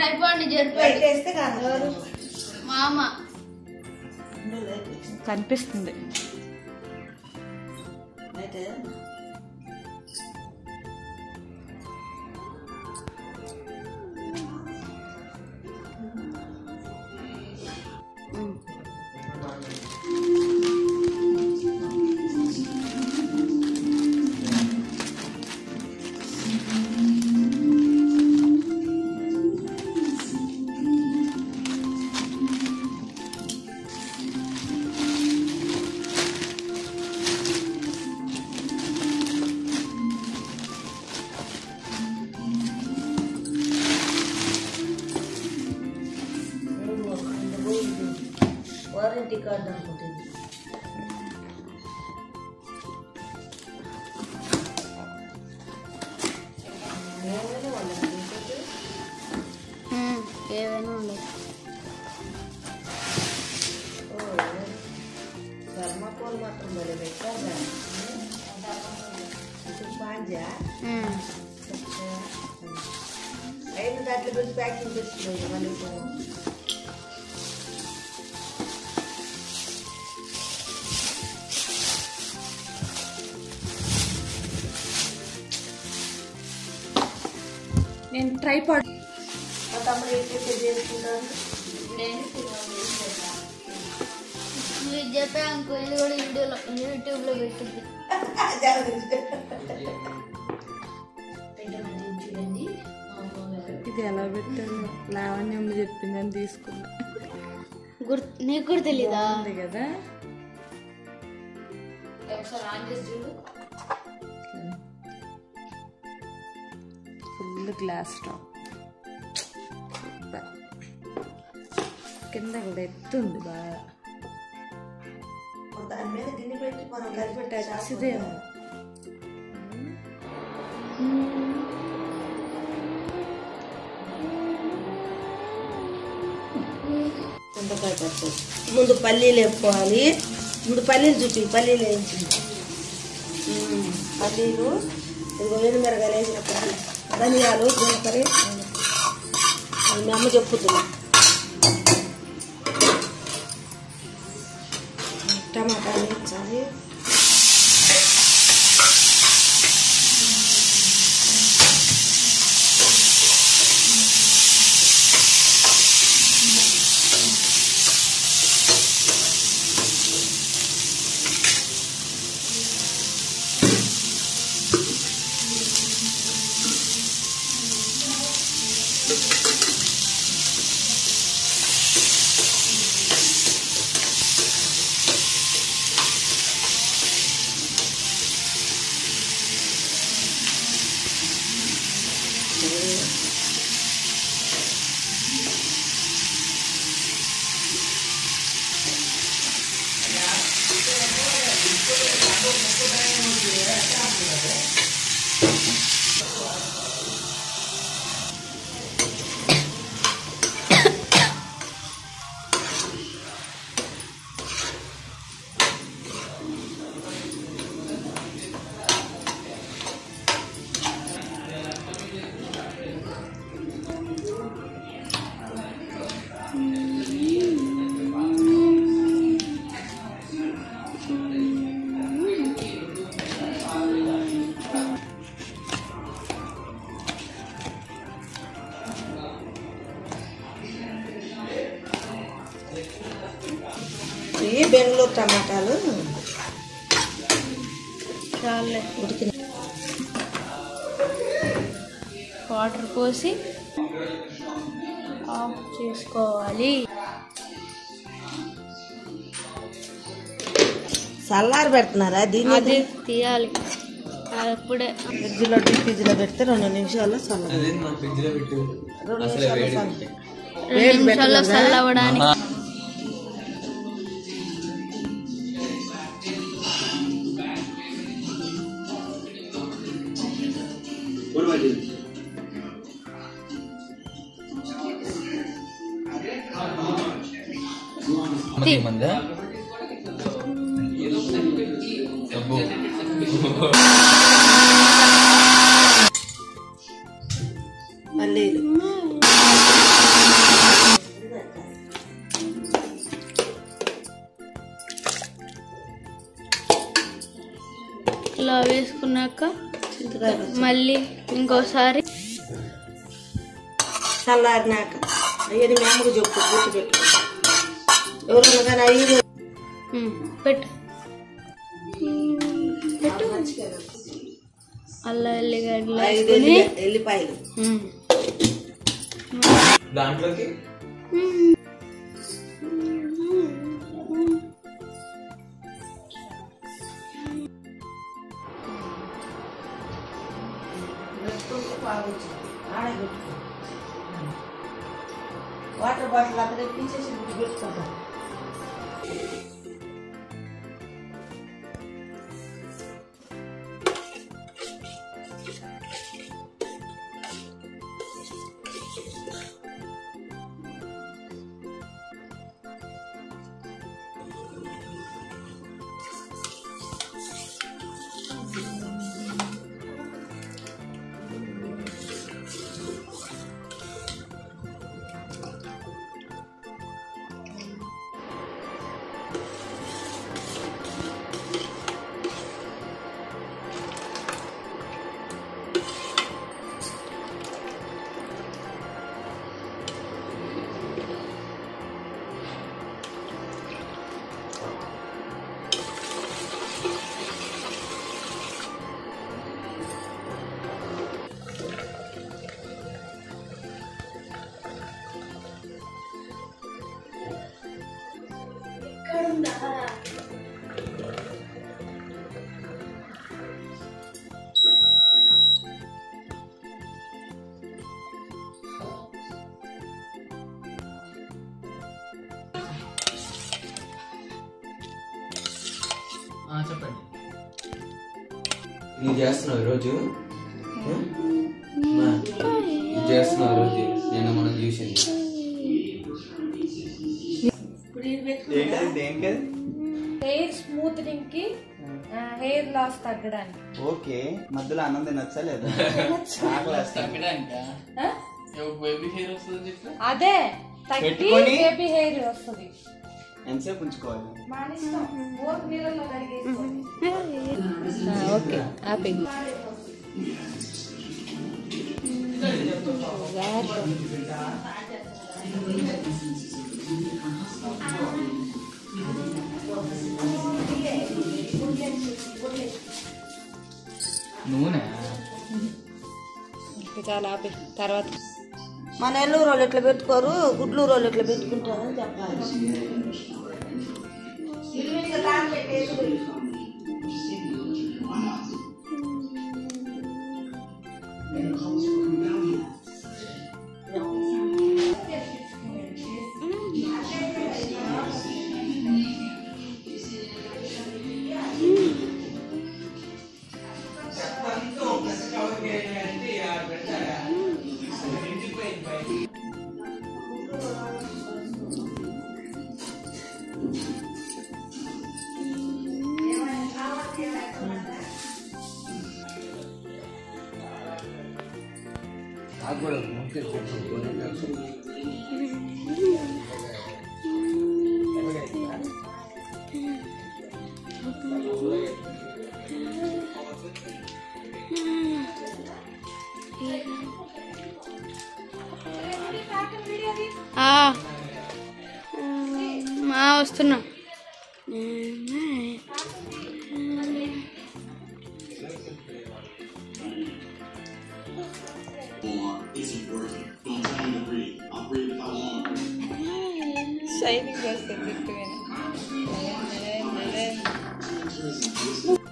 Tripod ని light జరిపాడు వేస్తే కాదు మామ లైట్ వేసి. కనిపిస్తుంది లైట్ వారంటీ కార్డు అనుకుంటుంది ఏమైనా వాళ్ళకి ఇంకోటి ఉమ్, ఏదైనా ఉండదు ఓ, థర్మాకోల్ మాత్రం భలే పెట్టారా ఇది పాంజా ఉమ్. ఐదు దాంట్లో పెట్టి ప్యాకింగ్ తెచ్చుకోండి మళ్ళీ ఇప్పుడు. నేను ట్రైపాడ్ మా తమ్ముడు ఎట్లయితే చేసుకుంటాను నువ్వు ఇది చెప్పే అనుకో ఇది కూడా వీడియోలో యూట్యూబ్ లో పెట్టింది చూడండి మా అమ్మగారు ఇది ఎలా పెట్టాను లావణ్యం చెప్పిందని తీసుకున్నా గుర్తు నీకు కూడా తెలీదా ఉంది కదా ఒకసారి ఆన్ చేసి చూడు ఫుల్ గ్లాస్ టాప్ సూపర్ కింద కూడా ఎత్తుంది బాగా దాని మీద గిన్నె పెట్టి మనం కలిపి టచ్దేమో చింతకాయ పచ్చడి ముందు పల్లీలు వేపుకోవాలి ముందు పల్లీలు చూపి పల్లీలు వేయించింది ఉమ్, పల్లీలు ఇదిగో మిరగాయలు వేసినప్పుడు ధనియాలు జీలకర్ర అది మీ అమ్మ చెప్పుతున్నా టమాటాలు వేయించాలి ఇవి బెంగళూరు టమాటాలు చాలే ఉడికిన వాటర్ పోసి ఆఫ్ చేసుకోవాలి చల్లారి పెడుతున్నారా దీన్ని అది తీయాలి అది అప్పుడే ఫ్రిడ్జ్లో డీప్ ఫ్రిడ్జ్లో పెడితే రెండు నిమిషాల్లో చల్లారి అదే మన ఫ్రిడ్జ్ లో పెట్టు రెండు అసలే నిమిషాల్లో వేడి చల్లారి రెండు నిమిషాల్లో చల్లవడానికి మనకి మందా అబ్బో పల్లీలు ఇలా వేసుకున్నాక చింతకాయ పచ్చడి. మళ్ళీ ఇంకోసారి చల్లారినాక అయ్యని మీ అమ్మకు చెప్పు గుర్తు పెట్టు ఎవరన్నా కానీ అయ్యి ఉమ్, పెట్టు పెట్టు అల్లం ఎల్లిగడ్డలు ఐదు వేసుకుని ఎల్లి- ఎల్లిపాయలు ఉమ్. దాంట్లోకి ఆడబెట్టుకో వాటర్ బాటిల్ అక్కడ ఎక్కించేసి గుడ్డు పెట్టుకుంటాం ఆ, చెప్పండి నువ్వు చేస్తున్నావు ఈరోజు ఆ? మా, నువ్వు చేస్తున్నావు ఈరోజు నేను మనం చూసింది హెయిర్ స్మూత్నింగ్ కి హెయిర్ లాస్ తగ్గడానికి ఓకే మధ్యలో అన్నం తినచ్చా లేదా ఆకలేస్తుంది ఆ? బేబీ హెయిర్ వస్తుంది చెప్పి అదే తగ్గి పెట్టుకొని? బేబీ హెయిర్ వస్తుంది ఎంతసేపు ఉంచుకోవాలి మన ఇష్టం ఓటు నీళ్ళలో కడిగేసుకోండి ఓకే హ్యాపీ నూనె చాలా హ్యాపీ తర్వాత మన నెల్లూరు వాళ్ళు ఎట్లా పెట్టుకోరు గుడ్లూరు వాళ్ళు ఎట్లా పెట్టుకుంటారని చెప్పాలి నాకు కూడా ముఖ్య చెప్పు ఆ. ఆ, వస్తున్నా షైనింగ్ చేస్తుంది